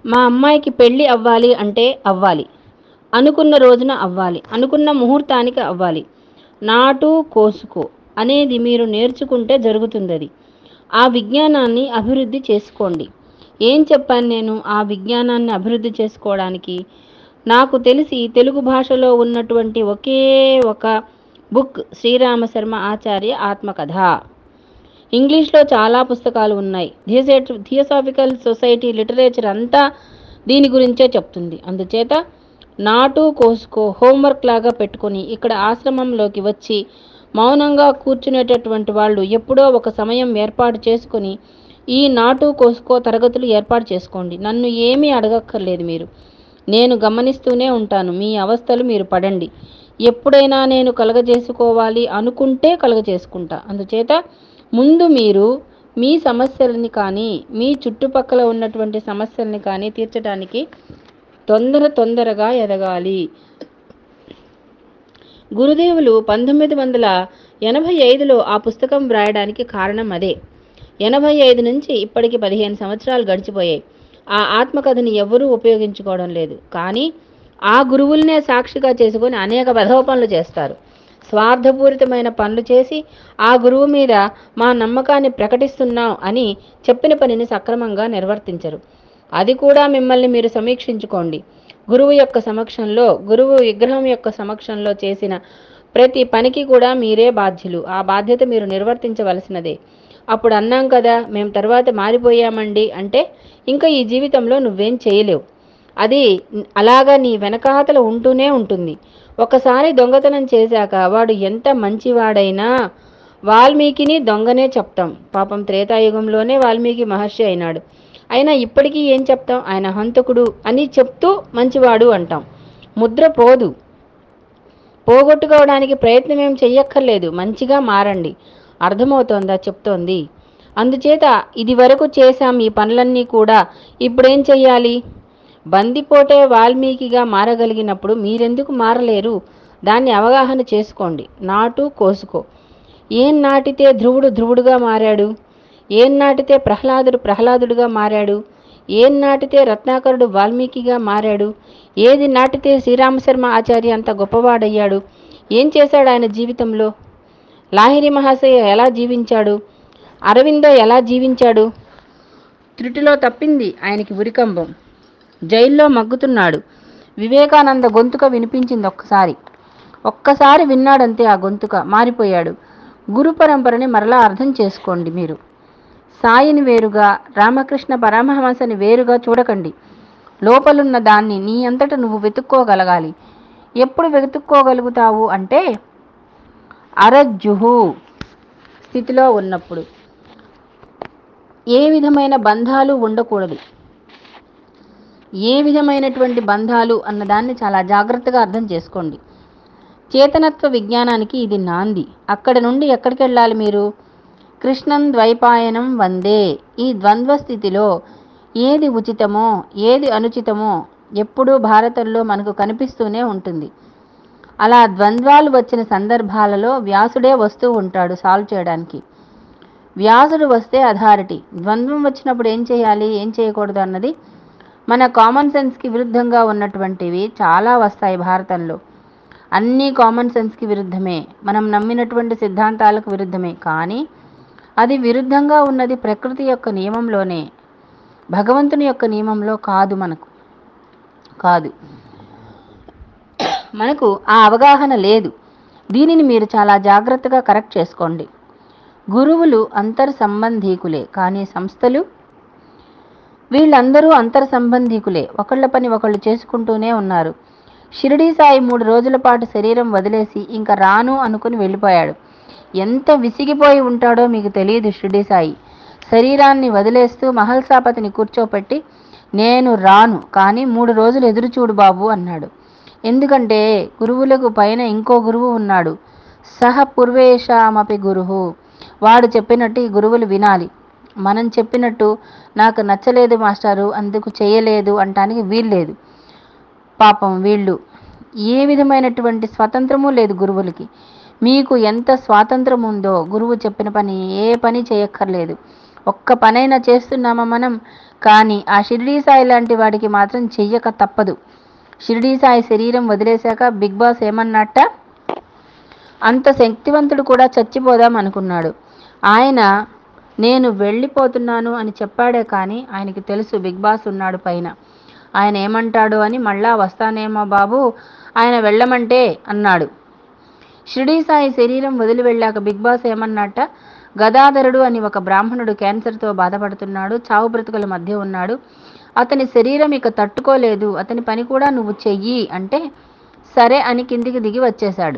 మా అమ్మాయికి పెళ్ళి అవ్వాలి అంటే అవ్వాలి అనుకున్న రోజున అవ్వాలి అనుకున్న ముహూర్తానికి అవ్వాలి నాటు కోసుకో అనేది మీరు నేర్చుకుంటే జరుగుతుంది అది ఆ విజ్ఞానాన్ని అభివృద్ధి చేసుకోండి ఏం చెప్పాను నేను ఆ విజ్ఞానాన్ని అభివృద్ధి చేసుకోవడానికి నాకు తెలిసి తెలుగు భాషలో ఉన్నటువంటి ఒకే ఒక బుక్ శ్రీరామ శర్మ ఆచార్య ఆత్మకథ ఇంగ్లీష్లో చాలా పుస్తకాలు ఉన్నాయి థియోసెట్ థియోసాఫికల్ సొసైటీ లిటరేచర్ అంతా దీని గురించే చెప్తుంది అందుచేత నాటు కోసుకో హోంవర్క్ లాగా పెట్టుకొని ఇక్కడ ఆశ్రమంలోకి వచ్చి మౌనంగా కూర్చునేటటువంటి వాళ్ళు ఎప్పుడో ఒక సమయం ఏర్పాటు చేసుకొని ఈ నాటు కోసుకో తరగతులు ఏర్పాటు చేసుకోండి నన్ను ఏమీ అడగక్కర్లేదు మీరు నేను గమనిస్తూనే ఉంటాను మీ అవస్థలు మీరు పడండి ఎప్పుడైనా నేను కలగజేసుకోవాలి అనుకుంటే కలగజేసుకుంటా అందుచేత ముందు మీరు మీ సమస్యలని కానీ మీ చుట్టుపక్కల ఉన్నటువంటి సమస్యల్ని కానీ తీర్చడానికి తొందర తొందరగా ఎదగాలి గురుదేవులు పంతొమ్మిది వందల ఎనభై ఐదులో ఆ పుస్తకం వ్రాయడానికి కారణం అదే ఎనభై ఐదు నుంచి ఇప్పటికి పదిహేను సంవత్సరాలు గడిచిపోయాయి ఆ ఆత్మకథని ఎవరూ ఉపయోగించుకోవడం లేదు కానీ ఆ గురువులనే సాక్షిగా చేసుకొని అనేక వెధవ పనులు చేస్తారు స్వార్థపూరితమైన పనులు చేసి ఆ గురువు మీద మా నమ్మకాన్ని ప్రకటిస్తున్నాం అని చెప్పిన పనిని సక్రమంగా నిర్వర్తించరు అది కూడా మిమ్మల్ని మీరు సమీక్షించుకోండి గురువు యొక్క సమక్షంలో గురువు విగ్రహం యొక్క సమక్షంలో చేసిన ప్రతి పనికి కూడా మీరే బాధ్యులు ఆ బాధ్యత మీరు నిర్వర్తించవలసినదే అప్పుడు అన్నాం కదా మేము తర్వాత మారిపోయామండి అంటే ఇంకా ఈ జీవితంలో నువ్వేం చేయలేవు అది అలాగా నీ వెనకాతల ఉంటూనే ఉంటుంది ఒకసారి దొంగతనం చేశాక వాడు ఎంత మంచివాడైనా వాల్మీకిని దొంగనే చెప్తాం పాపం త్రేతాయుగంలోనే వాల్మీకి మహర్షి అయినాడు అయినా ఇప్పటికీ ఏం చెప్తాం ఆయన హంతకుడు అని చెప్తూ మంచివాడు అంటాం ముద్ర పోదు పోగొట్టుకోవడానికి ప్రయత్నం ఏం చెయ్యక్కర్లేదు మంచిగా మారండి అర్థమవుతోందా చెప్తోంది అందుచేత ఇది వరకు చేశాం ఈ పనులన్నీ కూడా ఇప్పుడేం చెయ్యాలి బందిపోటే వాల్మీకిగా మారగలిగినప్పుడు మీరెందుకు మారలేరు దాన్ని అవగాహన చేసుకోండి నాటు కోసుకో ఏం నాటితే ధ్రువుడు ధ్రువుడుగా మారాడు ఏం నాటితే ప్రహ్లాదుడు ప్రహ్లాదుడుగా మారాడు ఏం నాటితే రత్నాకరుడు వాల్మీకిగా మారాడు ఏది నాటితే శ్రీరామశర్మ ఆచార్య అంత గొప్పవాడయ్యాడు ఏం చేశాడు ఆయన జీవితంలో లాహిరి మహాశయ ఎలా జీవించాడు అరవిందో ఎలా జీవించాడు త్రుటిలో తప్పింది ఆయనకి ఉరికంబం జైల్లో మగ్గుతున్నాడు వివేకానంద గొంతుక వినిపించింది ఒక్కసారి ఒక్కసారి విన్నాడంతే ఆ గొంతుక మారిపోయాడు గురు పరంపరని మరలా అర్థం చేసుకోండి మీరు సాయిని వేరుగా రామకృష్ణ పరమహంసని వేరుగా చూడకండి లోపలున్న దాన్ని నీ అంతట నువ్వు వెతుక్కోగలగాలి ఎప్పుడు వెతుక్కోగలుగుతావు అంటే అరజ్జుహు స్థితిలో ఉన్నప్పుడు ఏ విధమైన బంధాలు ఉండకూడదు ఏ విధమైనటువంటి బంధాలు అన్నదాన్ని చాలా జాగ్రత్తగా అర్థం చేసుకోండి చేతనత్వ విజ్ఞానానికి ఇది నాంది అక్కడ నుండి ఎక్కడికి వెళ్ళాలి మీరు కృష్ణం ద్వైపాయనం వందే ఈ ద్వంద్వ స్థితిలో ఏది ఉచితమో ఏది అనుచితమో ఎప్పుడూ భారతంలో మనకు కనిపిస్తూనే ఉంటుంది అలా ద్వంద్వాలు వచ్చిన సందర్భాలలో వ్యాసుడే వస్తూ ఉంటాడు సాల్వ్ చేయడానికి వ్యాసుడు వస్తే అథారిటీ ద్వంద్వం వచ్చినప్పుడు ఏం చేయాలి ఏం చేయకూడదు అన్నది మన కామన్ సెన్స్కి విరుద్ధంగా ఉన్నటువంటివి చాలా వస్తాయి భారతంలో అన్నీ కామన్ సెన్స్కి విరుద్ధమే మనం నమ్మినటువంటి సిద్ధాంతాలకు విరుద్ధమే కానీ అది విరుద్ధంగా ఉన్నది ప్రకృతి యొక్క నియమంలోనే భగవంతుని యొక్క నియమంలో కాదు మనకు కాదు మనకు ఆ అవగాహన లేదు దీనిని మీరు చాలా జాగ్రత్తగా కరెక్ట్ చేసుకోండి గురువులు అంతర్ సంబంధీకులే కానీ సంస్థలు వీళ్ళందరూ అంతర్ సంబంధీకులే ఒకళ్ళ పని ఒకళ్ళు చేసుకుంటూనే ఉన్నారు షిరిడీ సాయి మూడు రోజుల పాటు శరీరం వదిలేసి ఇంకా రాను అనుకుని వెళ్ళిపోయాడు ఎంత విసిగిపోయి ఉంటాడో మీకు తెలియదు షిరిడీ సాయి శరీరాన్ని వదిలేస్తూ మహల్సాపతిని కూర్చోపెట్టి నేను రాను కానీ మూడు రోజులు ఎదురు చూడు బాబు అన్నాడు ఎందుకంటే గురువులకు పైన ఇంకో గురువు ఉన్నాడు సహ పూర్వేషామపి గురువు వాడు చెప్పినట్టు ఈ గురువులు వినాలి మనం చెప్పినట్టు నాకు నచ్చలేదు మాస్టారు అందుకు చేయలేదు అంటానికి వీల్లేదు పాపం వీళ్ళు ఏ విధమైనటువంటి స్వతంత్రము లేదు గురువులకి మీకు ఎంత స్వాతంత్రం ఉందో గురువు చెప్పిన పని ఏ పని చేయక్కర్లేదు ఒక్క పనైనా చేస్తున్నామా మనం కానీ ఆ షిరిడీ సాయి లాంటి వాడికి మాత్రం చెయ్యక తప్పదు షిరిడీ సాయి శరీరం వదిలేశాక బిగ్ బాస్ ఏమన్నట్ట అంత శక్తివంతుడు కూడా చచ్చిపోదాం అనుకున్నాడు ఆయన నేను వెళ్ళిపోతున్నాను అని చెప్పాడే కానీ ఆయనకి తెలుసు బిగ్ బాస్ ఉన్నాడు పైన ఆయన ఏమంటాడు అని మళ్ళా వస్తానేమో బాబు ఆయన వెళ్ళమంటే అన్నాడు షిరిడీ సాయి శరీరం వదిలి వెళ్ళాక బిగ్ బాస్ ఏమన్నట్ట గదాధరుడు అని ఒక బ్రాహ్మణుడు క్యాన్సర్తో బాధపడుతున్నాడు చావు బ్రతుకుల మధ్య ఉన్నాడు అతని శరీరం ఇక తట్టుకోలేదు అతని పని కూడా నువ్వు చెయ్యి అంటే సరే అని కిందికి దిగి వచ్చేశాడు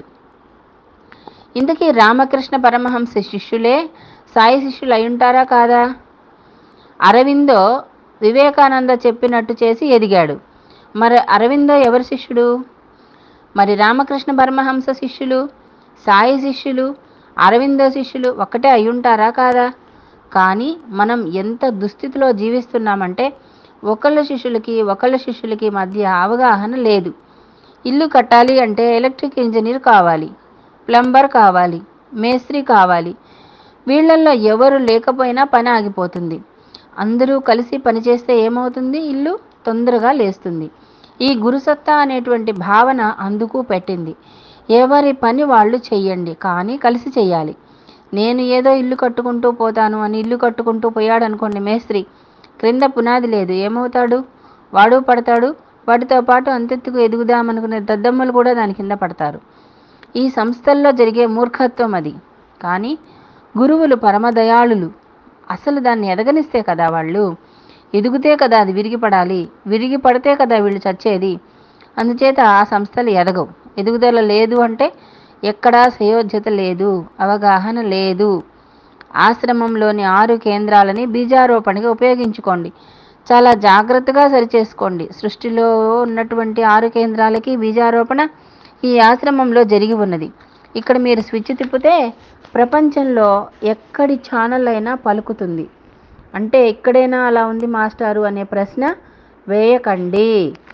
ఇంతకీ రామకృష్ణ పరమహంస శిష్యులే సాయి శిష్యులు అయ్యుంటారా కాదా అరవిందో వివేకానంద చెప్పినట్టు చేసి ఎదిగాడు మరి అరవిందో ఎవరి శిష్యుడు మరి రామకృష్ణ పరమహంస శిష్యులు సాయి శిష్యులు అరవిందో శిష్యులు ఒక్కటే అయ్యుంటారా కాదా కానీ మనం ఎంత దుస్థితిలో జీవిస్తున్నామంటే ఒకళ్ళ శిష్యులకి ఒకళ్ళ శిష్యులకి మధ్య అవగాహన లేదు ఇల్లు కట్టాలి అంటే ఎలక్ట్రిక్ ఇంజనీర్ కావాలి ప్లంబర్ కావాలి మేస్త్రి కావాలి వీళ్ళల్లో ఎవరు లేకపోయినా పని ఆగిపోతుంది అందరూ కలిసి పనిచేస్తే ఏమవుతుంది ఇల్లు తొందరగా లేస్తుంది ఈ గురుసత్తా అనేటువంటి భావన అందుకు పెట్టింది ఎవరి పని వాళ్ళు చెయ్యండి కానీ కలిసి చెయ్యాలి నేను ఏదో ఇల్లు కట్టుకుంటూ పోతాను అని ఇల్లు కట్టుకుంటూ పోయాడు అనుకోండి మేస్త్రి క్రింద పునాది లేదు ఏమవుతాడు వాడు పడతాడు వాటితో పాటు అంతెత్తుకు ఎదుగుదామనుకునే దద్దమ్మలు కూడా దాని కింద పడతారు ఈ సంస్థల్లో జరిగే మూర్ఖత్వం అది కానీ గురువులు పరమదయాళులు అసలు దాన్ని ఎదగనిస్తే కదా వాళ్ళు ఎదుగుతే కదా అది విరిగి పడాలి విరిగి పడితే కదా వీళ్ళు చచ్చేది అందుచేత ఆ సంస్థలు ఎదగవు ఎదుగుదల లేదు అంటే ఎక్కడా సయోధ్యత లేదు అవగాహన లేదు ఆశ్రమంలోని ఆరు కేంద్రాలని బీజారోపణగా ఉపయోగించుకోండి చాలా జాగ్రత్తగా సరిచేసుకోండి సృష్టిలో ఉన్నటువంటి ఆరు కేంద్రాలకి బీజారోపణ ఈ ఆశ్రమంలో జరిగి ఉన్నది ఇక్కడ మీరు స్విచ్ తిప్పితే ప్రపంచంలో ఎక్కడి ఛానల్ అయినా పలుకుతుంది అంటే ఎక్కడైనా అలా ఉంది మాస్టారు అనే ప్రశ్న వేయకండి